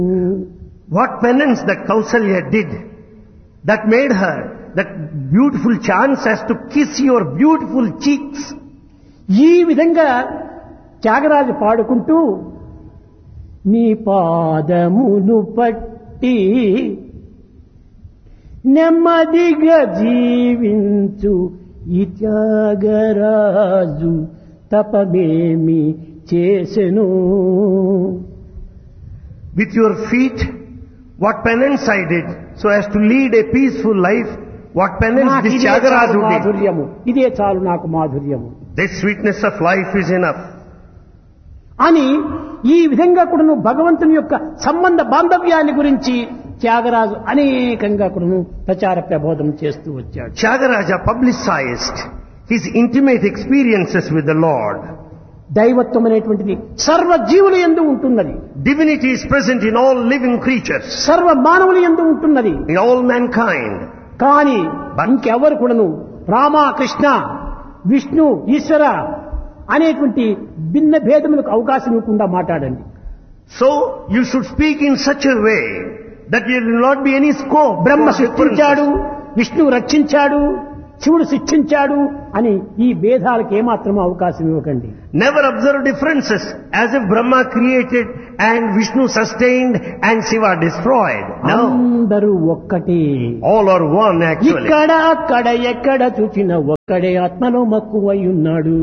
What penance that Kausalya did that made her that beautiful chance as to kiss your beautiful cheeks. ఈ విధంగా త్యాగరాజు పాడుకుంటూ నీ పాదమును పట్టి నెమ్మదిగా జీవించు ఈ త్యాగరాజు తపమేమి చేసెను With your feet, what penance I did so as to lead a peaceful life. What penance నాకు this ఇదే చాలు Tyagaraja did. మాధుర్యము ఇదే చాలు నాకు మాధుర్యము This sweetness of life is enough. అని ఈ విధంగా కూడాను భగవంతుని యొక్క సంబంధ బాంధవ్యాన్ని గురించి త్యాగరాజు అనేకంగా కూడాను ప్రచార ప్రబోధం చేస్తూ వచ్చాడు Tyagaraja publicized his intimate experiences with the Lord. దైవత్వం అనేటువంటిది సర్వ జీవుల ఎందు ఉంటున్నది Divinity is present in all living creatures, సర్వ మానవుల ఎందు ఉంటున్నది in all mankind. కానీ ఇంకెవరు కూడాను రామ కృష్ణ విష్ణు ఈశ్వర అనేటువంటి భిన్న భేదములకు అవకాశం ఇవ్వకుండా మాట్లాడండి So you should speak in such a way that there will not be any scope. Brahma for సృష్టించాడు differences. విష్ణువు రక్షించాడు శివుడు శిక్షించాడు అని ఈ భేదాలకు ఏమాత్రం అవకాశం ఇవ్వకండి Never observe differences as if Brahma created and Vishnu sustained and Shiva destroyed. No. అందరూ ఒక్కటే All are one actually. ఇక్కడ అక్కడ ఎక్కడ చూచిన ఒక్కడే ఆత్మలో మక్కువై ఉన్నాడు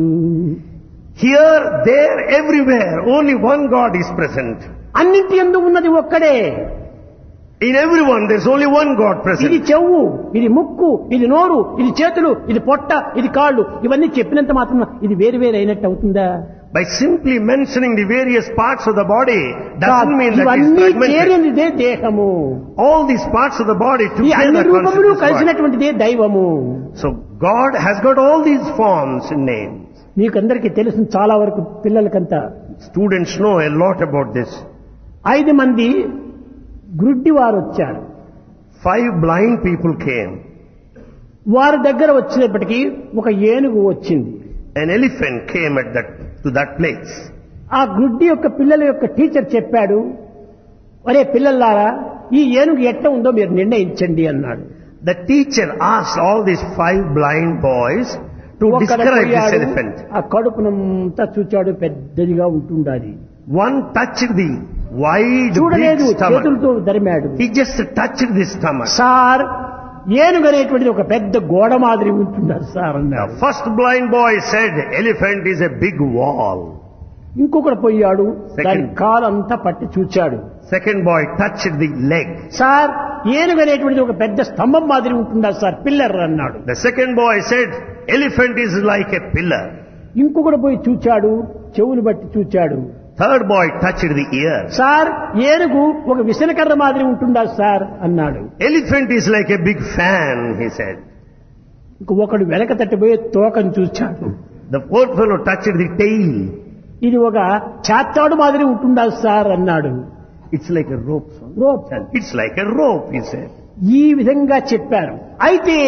Here, there, everywhere, only one God is present. అన్నింటి ఎందు ఉన్నది ఒక్కడే In everyone, there's only one God ఇది present. చెవు ఇది ముక్కు ఇది నోరు ఇది చేతులు ఇది పొట్ట ఇది కాళ్ళు ఇవన్నీ చెప్పినంత మాత్రం ఇది వేరు వేరు అయినట్టు అవుతుందా By simply mentioning the various parts of the body కాదు. doesn't mean that it's ఇవన్నీ fragmented. చేరినదే దేహము All these parts of the body ఈ అన్ని together రూపములు constitute this body. కలిసినటువంటిదే దైవము So God has got all these forms and names. మీకందరికీ తెలుసు చాలా వరకు పిల్లలకంతా Students know a lot about this. ఐదు మంది గ్రుడ్డి వారు వచ్చారు Five blind people came. వారి దగ్గర వచ్చినప్పటికీ ఒక ఏనుగు వచ్చింది An elephant came at that, to that place. ఆ గ్రుడ్డి యొక్క పిల్లల యొక్క టీచర్ చెప్పాడు ఒరే పిల్లలారా ఈ ఏనుగు ఎట్ట ఉందో మీరు నిర్ణయించండి అన్నాడు The teacher asked all these five blind boys to ఒక్కడు describe this పోయాడు, elephant. ఆ కడుపునంతా చూచాడు పెద్దదిగా ఉంటుండాలి One touched the wide, చూడలేదు big stomach. చేతులతో దరిమాడు He just touched the stomach. Sir ఏనుగు అనేటువంటిది ఒక పెద్ద గోడ మాదిరి ఉంటున్నారు సార్ The అన్నాడు first blind boy said, elephant is a big wall. ఇంకొకడు పోయాడు Second. దాని కాలంతా పట్టి చూచాడు Second boy touched the leg. Sir ఏనుగు అనేటువంటిది ఒక పెద్ద స్తంభం మాదిరి ఉంటుందా సార్ పిల్లర్ అన్నాడు The second boy said, elephant is like a pillar. ఇంకొకడు పోయి చూచాడు చెవులు బట్టి చూచాడు Third boy touched the ear. Sir ఏనుగు ఒక విసనకర్ర మాదిరి ఉంటుందా సార్ అన్నాడు Elephant is like a big fan, he said. ఇంక ఒకడు వెనక తట్టిపోయి తోకను చూచాడు The fourth fellow touched the tail. ఇది ఒక చాత్తాడు మాదిరి ఉంటుందా సార్ అన్నాడు It's like a rope. son. Rope It's like a rope, he said. ఈ విధంగా చెప్పారు అయితే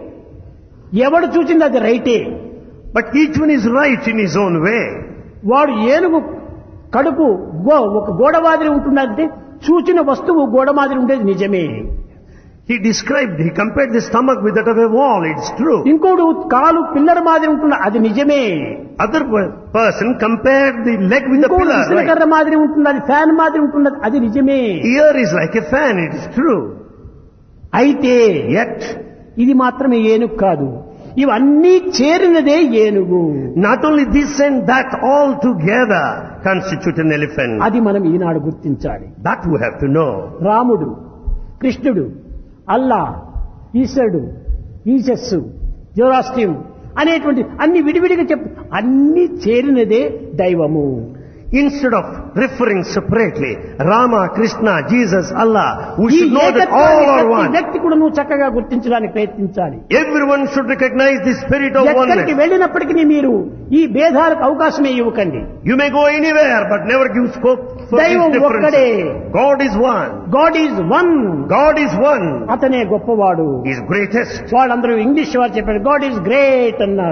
ఎవడు చూసింది అది రైటే But each one is right in his own way. వాడు ఏనుగు కడుపు గో ఒక గోడ మాదిరి ఉంటుందంటే చూచిన వస్తువు గోడ మాదిరి ఉండేది నిజమే He described, he compared the stomach with that of a wall. It's true. ఇంకోడు కాలు పిల్లర్ మాదిరి ఉంటుంది అది నిజమే Other per- person compared the leg with the ఇంకోడు pillar. Right? విసనకర్ర మాదిరి ఉంటుంది అది ఫ్యాన్ మాదిరి ఉంటుంది అది నిజమే Ear is like a fan. It is true. అయితే Yet, ఇది మాత్రమే ఏనుగు కాదు ఇవన్నీ చేరినదే ఏనుగు not only this and that all together constitute an elephant. అది మనం ఈనాడు గుర్తించాలి That we have to know. రాముడు కృష్ణుడు అల్లా ఈశ్వరుడు ఈశస్సు జోరాస్ట్రియం అనేటువంటి అన్ని విడివిడిగా చెప్పు అన్ని చేరినదే దైవము Instead of referring separately, Rama, Krishna, Jesus, Allah, we ఈ should know that all ఏకత్వాన్ని are ప్రతి one. వ్యక్తి కూడా నువ్వు చక్కగా గుర్తించడానికి ప్రయత్నించాలి Everyone should recognize the spirit of ఎక్కడికి oneness. వెళ్ళినప్పటికీ మీరు ఈ భేదాలకు అవకాశమే ఇవ్వకండి You may go anywhere, but never give scope for దైవం these ఒక్కడే. differences. God is one. God is one God is one. అతనే గొప్పవాడు He is greatest. వాళ్ళందరూ ఇంగ్లీష్ వారు చెప్పారు గాడ్ ఈజ్ గ్రేట్ అన్నారు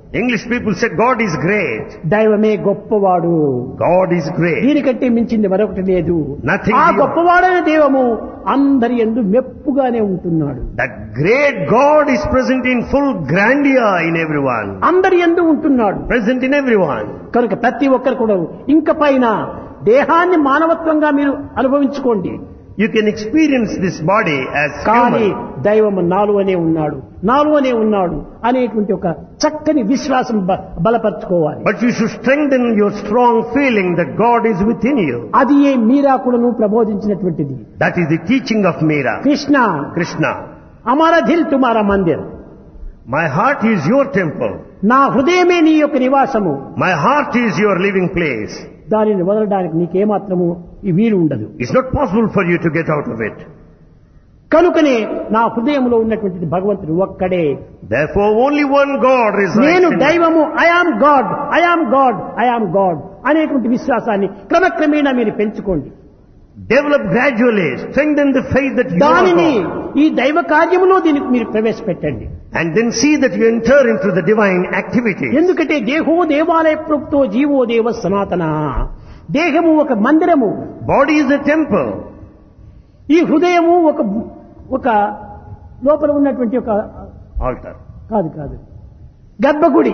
English people said God is great. దైవమే గొప్పవాడు God is great. దీనికంటే మించింది మరొకటి లేదు Nothing ఆ beyond. గొప్పవాడైన దైవము అందరి ఎందు మెప్పుగానే ఉంటున్నాడు That great God is present in full grandeur in everyone. అందరి ఎందు ఉంటున్నాడు Present in everyone. కనుక ప్రతి ఒక్కరు కూడా ఇంక పైన దేహాన్ని మానవత్వంగా మీరు అనుభవించుకోండి You can experience this body as కానీ human. దైవము నాలువనే ఉన్నాడు నాలువనే ఉన్నాడు అనేటువంటి ఒక చక్కని విశ్వాసం బ- బలపరచుకోవాలి But you should strengthen your strong feeling that God is within you. అది ఏ మీరాకులను ప్రబోధించినటువంటిది That is the teaching of Meera. Krishna Krishna. అమర Dil తుమారా Mandir My heart is your temple. నా హృదయమే నీ యొక్క నివాసము My heart is your living place. దానిని వదలడానికి నీకేమాత్రము ఈ వీలు ఉండదు It's not possible for you to get out of it. కనుకనే నా హృదయంలో ఉన్నటువంటిది భగవంతుడు ఒక్కడే Therefore, only one God resides నేను in you. దైవము I am God I am God I am God అనేటువంటి విశ్వాసాన్ని క్రమక్రమేణా మీరు పెంచుకోండి Develop gradually. Strengthen the faith that you are దానిని God. ఈ దైవ కార్యములో దీనికి మీరు ప్రవేశపెట్టండి And then see that you enter into the divine activity. ఎందుకంటే దేహో దేవాలయ ప్రోక్తో జీవో దేవ సనాతన దేహము ఒక మందిరము Body is a temple. ఈ హృదయము ఒక ఒక లోపల ఉన్నటువంటి ఒక Altar. కాదు కాదు గర్భగుడి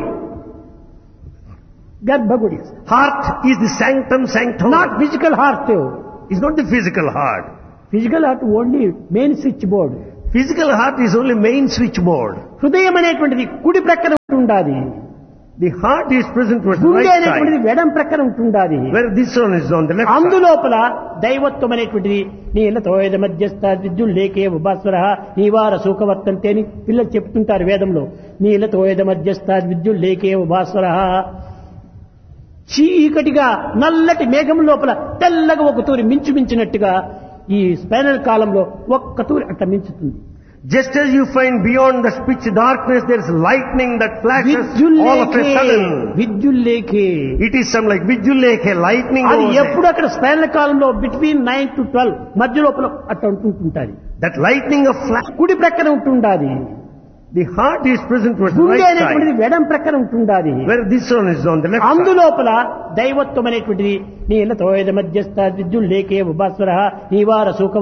గర్భగుడి Heart is the sanctum sanctorum. Not physical heart It's not the physical heart. Physical heart only main switch board Physical heart is only main switchboard. హృదయం అనేటువంటిది కుడి ప్రక్కన ఉంటుండాది The heart is present towards the గుండె right అనేటువంటిది side. వెడం ప్రక్కన ఉంటుండాది Where this one is on the left side. అందులోపల దైవత్వం అనేటువంటిది నీలతో ఏద మధ్యస్థ విద్యుల్లేకే ఉపాస్వర నీవార సూకవర్తంతే అని పిల్లలు చెప్తుంటారు వేదంలో నీలతో ఏద మధ్యస్థ విద్యుల్లేకే ఉపాస్వర చీకటిగా నల్లటి మేఘం లోపల తెల్లగా ఒక తూరి మించు మించినట్టుగా ఈ స్పైనల్ కాలంలో ఒక్క తూరి అట్లా మించుతుంది Just as you find beyond the pitch darkness, there is lightning that flashes all of a విద్యుల్లేకే sudden. విద్యుల్లేకే It is some like Vijuleke, lightning అది goes there. ఎప్పుడు అక్కడ స్పైనల్ కాలంలో బిట్వీన్ నైన్ టు ట్వెల్వ్ మధ్య లోపల అట్లా ఉంటుంటుంది That lightning of flash. కుడి ప్రక్కన ఉంటుండాది The heart is present towards the గుండె right అనేటువంటిది side. వెడం ప్రక్కన ఉంటుండాది Where this one is on the left side. అందులోపల దైవత్వం అనేటువంటిది నీలతో మధ్యస్థ విద్యుల్లేకే ఉపాస్వర నీవార సూక